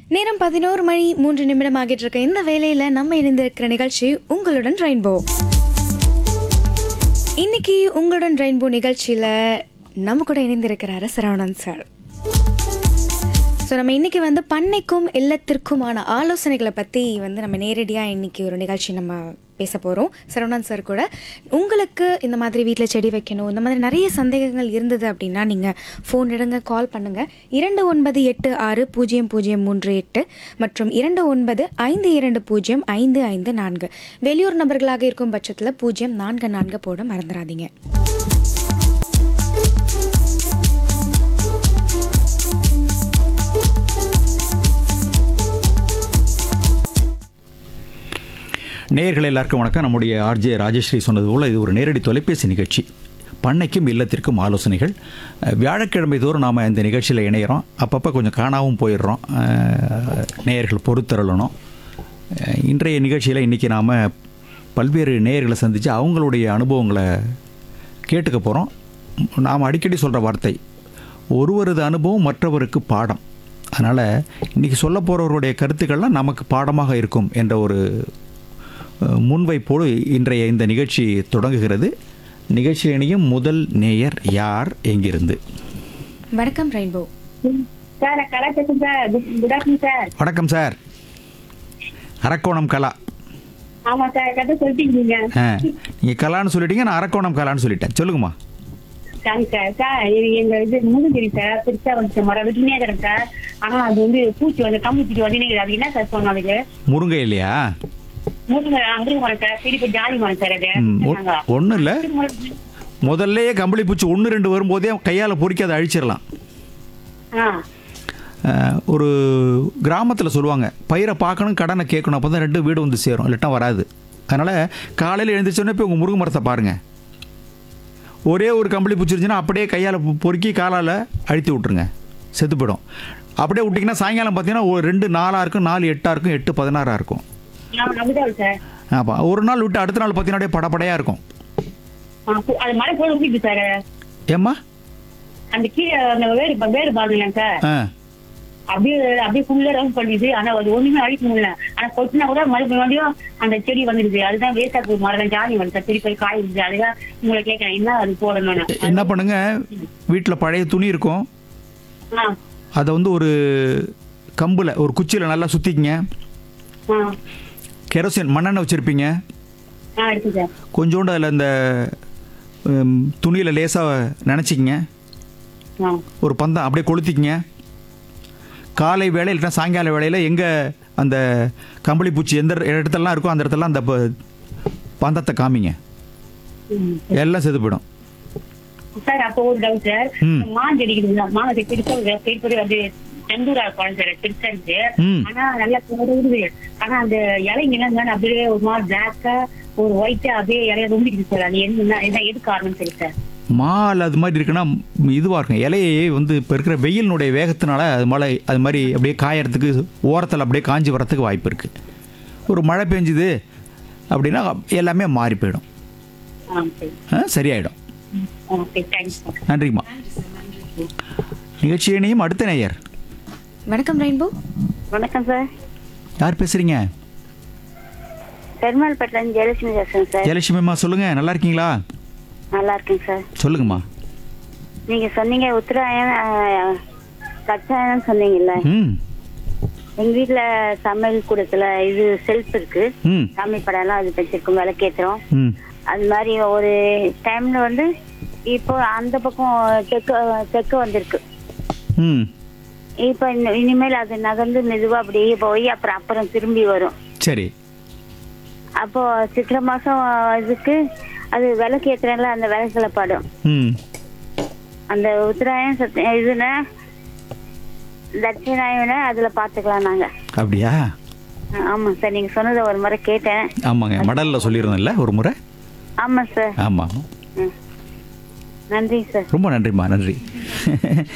நேரம் பதினோரு மணி மூன்று நிமிடம் ஆகிட்டு இருக்க இந்த வேலையில நம்ம இணைந்திருக்கிற நிகழ்ச்சி உங்களுடன் ரெயின்போ இன்னைக்கு உங்களுடன் ரெயின்போ நிகழ்ச்சியில நம்ம கூட இணைந்திருக்கிறாரு சரவணன் சார் ஸோ நம்ம இன்னைக்கு வந்து பண்ணைக்கும் இல்லத்திற்குமான ஆலோசனைகளை பற்றி வந்து நம்ம நேரடியாக இன்னைக்கு ஒரு நிகழ்ச்சி நம்ம பேச போகிறோம் சரவணன் சார் கூட உங்களுக்கு இந்த மாதிரி வீட்டில் செடி வைக்கணும் இந்த மாதிரி நிறைய சந்தேகங்கள் இருந்தது அப்படின்னா நீங்கள் ஃபோன் எடுங்க கால் பண்ணுங்கள் இரண்டு ஒன்பது எட்டு ஆறு பூஜ்ஜியம் பூஜ்ஜியம் மூன்று எட்டு மற்றும் இரண்டு ஒன்பது ஐந்து இரண்டு பூஜ்ஜியம் ஐந்து ஐந்து நான்கு வெளியூர் நபர்களாக இருக்கும் பட்சத்தில் பூஜ்ஜியம் நான்கு நான்கு போட மறந்துடாதீங்க நேயர்கள் எல்லாருக்கும் வணக்கம் நம்முடைய ஆர்ஜே ராஜஸ்ரீ சொன்னது போல் இது ஒரு நேரடி தொலைபேசி நிகழ்ச்சி பண்ணைக்கும் இல்லத்திற்கும் ஆலோசனைகள் அஹ், வியாழக்கிழமை தோறும் நாம் இந்த நிகழ்ச்சியில் இணையிறோம் அப்பப்போ கொஞ்சம் காணாவும் போயிடுறோம் அஹ், நேயர்கள் பொறுத்தரலணும் அஹ், இன்றைய நிகழ்ச்சியில் இன்றைக்கி நாம் பல்வேறு நேயர்களை சந்தித்து அவங்களுடைய அனுபவங்களை கேட்டுக்க போகிறோம் நாம் அடிக்கடி சொல்கிற வார்த்தை ஒருவரது அனுபவம் மற்றவருக்கு பாடம் அதனால் இன்றைக்கி சொல்ல போகிறவருடைய கருத்துக்கள்லாம் நமக்கு பாடமாக இருக்கும் என்ற ஒரு அஹ், முன்வைப்போடு இன்றைய இந்த நிகழ்ச்சி தொடங்குகிறது நிகழ்ச்சியில் இணையும் முதல் நேயர் யார் எங்கிருந்து வணக்கம் ரெயின்போ சார் நான் கலா பேசுறேன் sir good good afternoon sir வணக்கம் சார் அரக்கோணம் கலா ஆமா சார் கதை சொல்லிட்டீங்க நீங்க ஆ நீங்கள் கலான்னு சொல்லிட்டீங்க நான் அரக்கோணம் கலான்னு சொல்லிட்டேன் சொல்லுங்கம்மா சாரி சார் சார் இது எங்க இது முருங்கரி சார் பெருசா வந்து மரம் விட்டுனே இருக்கிறேன் சார் ஆனா அது வந்து பூச்சி வந்து கம்பு பூச்சி வந்து இருக்குது. அது என்ன சார் சொன்னோம் அதுக்கு முருங்கை இல்லையா முருங்கை அங்கிருந்து மரம் சார் பெரிய பெரிய ஜாதி மரம் சார் அது நாங்க. ஒன்றும் இல்லை இது மரம். முதல்லயே கம்பளி பூச்சி ஒன்று ரெண்டு வரும்போதே கையால் பொறுக்கி அதை அழிச்சிடலாம் ஆ அஹ், ஒரு கிராமத்தில் சொல்லுவாங்க பயிரை பார்க்கணும் கடனை கேட்கணும் அப்போ தான் ரெண்டு வீடு வந்து சேரும் இல்லாட்டா வராது அதனால் காலையில் எழுந்திரிச்சோன்னே போய் உங்கள் முருங்கை மரத்தை பாருங்கள் ஒரே ஒரு கம்பளி பூச்சி இருந்துச்சுன்னா அப்படியே கையால் பொறுக்கி காலால் அழுத்தி விட்ருங்க செத்து போயிடும் அப்படியே விட்டிங்கன்னா சாயங்காலம் பார்த்தீங்கன்னா ஒரு ரெண்டு நாலாக இருக்கும் நாலு எட்டாக இருக்கும் எட்டு பதினாறாக இருக்கும் நான் அப்படிதான் சார் அப்போ ஒரு நாள் விட்டு அடுத்த நாள் பார்த்தீங்கன்னா அப்படியே படப்படையாக இருக்கும் ஆ, பூ- அது மழை போல ஊட்டிட்டு சார் ஏம்மா அந்த கீழே அந்த வேறு வேறு பாருங்க சார் ஆ அப்படியே அப்படியே ஃபுல்லா ரவுண்ட் பண்ணிடுது ஆனா அது ஒண்ணுமே அழிக்க முடியல ஆனா கொட்டினா கூட மறுபடியும் மறுபடியும் அந்த செடி வந்துடுது அதுதான் வேஸ்டா போய் மரம் ஜாதி வந்து சார் திருப்பி போய் காய் விடுது அதுதான் உங்களை கேட்கறேன் என்ன அது போடணும்னு என்ன பண்ணுங்க வீட்டில் பழைய துணி இருக்கும் ஆ அதை வந்து ஒரு கம்பில் ஒரு குச்சியில் நல்லா சுற்றிக்கிங்க ஆ கெரோசின் மண்ணெண்ணெய் வச்சுருப்பீங்க ஆ இருக்கு சார் கொஞ்சோண்டு அதில் இந்த துணியில் லேசாக நினச்சிக்கிங்க ஆ ஒரு பந்தம் அப்படியே கொளுத்திக்கிங்க காலை வேலை இல்லைன்னா சாயங்கால வேளையில் எங்கே அந்த கம்பளி பூச்சி எந்த இடத்துலலாம் இருக்கோ அந்த இடத்துலலாம் அந்த ப- பந்தத்தை காமிங்க ம். எல்லாம் செத்து போயிடும் சார் அப்போ ஒரு டவுட் சார் ம். மான் செடிக்குதுங்களா மான் செடி பெருசா இருக்கு. பெரிய பெரிய வந்து செந்தூரா இருக்கும் சார் பெருசா இருக்கு ம். ஆனா நல்லா போடுது ஆனா அந்த இலைங்க எல்லாம் அப்படியே ஒரு மாதிரி பிளாக்கா ஒரு ஒயிட்டா அப்படியே இலைய ரொம்பிடுது சார் அது என்ன என்ன எது காரணம் சரி சார் மால் அது மாதிரி இருக்குன்னா இதுவாக இருக்கும் இலையை வந்து இப்போ இருக்கிற வெயிலினுடைய வேகத்தினால அது மழை அது மாதிரி அப்படியே காயறதுக்கு ஓரத்தில் அப்படியே காஞ்சி வரத்துக்கு வாய்ப்பு இருக்குது ஒரு மழை பெஞ்சுது அப்படின்னா எல்லாமே மாறி போயிடும் ஆ சரி ஆ, சரியாயிடும் ஓகே தேங்க்ஸ் சார் நன்றிம்மா நிகழ்ச்சியினையும் அடுத்த நேயர் வணக்கம் ரெயின்போ வணக்கம் சார் யார் பேசுகிறீங்க பெருமாள்பேட்டில இருந்து ஜெயலட்சுமி பேசுறேன் சார் ஜெயலட்சுமிம்மா சொல்லுங்கள் நல்லா இருக்கீங்களா நல்லா இருக்கேங்க சார் சொல்லுங்கம்மா நீங்க சொன்னீங்க உத்தராயணம் ஆஹ், கச்சாயணம் சொன்னீங்கல்ல ம் எங்க வீட்ல சமையல் கூடத்துல இது செல்ஃப் இருக்கு ம் சாமி படம் எல்லாம் அது வச்சிருக்கோம் விளக்கேத்துறோம் ம் அது மாதிரி ஒரு டைம்ல வந்து இப்போ அந்த பக்கம் தெற்கு தெற்கு வந்திருக்கு ம் இப்போ இனி- இனிமேல் அது நகர்ந்து மெதுவா அப்படியே போய் அப்புறம் அப்புறம் திரும்பி வரும் சரி அப்போ சித்திரை மாசம் இதுக்கு அது விளக்கு ஏத்துறேன்ல அந்த விளக்குல படம் ம் அந்த உத்தராயணம் சத்த இதுனா தட்சிணாயன அதுல பாத்துக்கலாம் நாங்க அப்படியா ஆமா சார் நீங்க சொன்னதை ஒரு முறை கேட்டேன் ஆமாங்க மடலில் சொல்லியிருந்தேன்ல ஒரு முறை ஆமா சார் ஆமாம் ம். நன்றி சார் ரொம்ப நன்றிம்மா நன்றி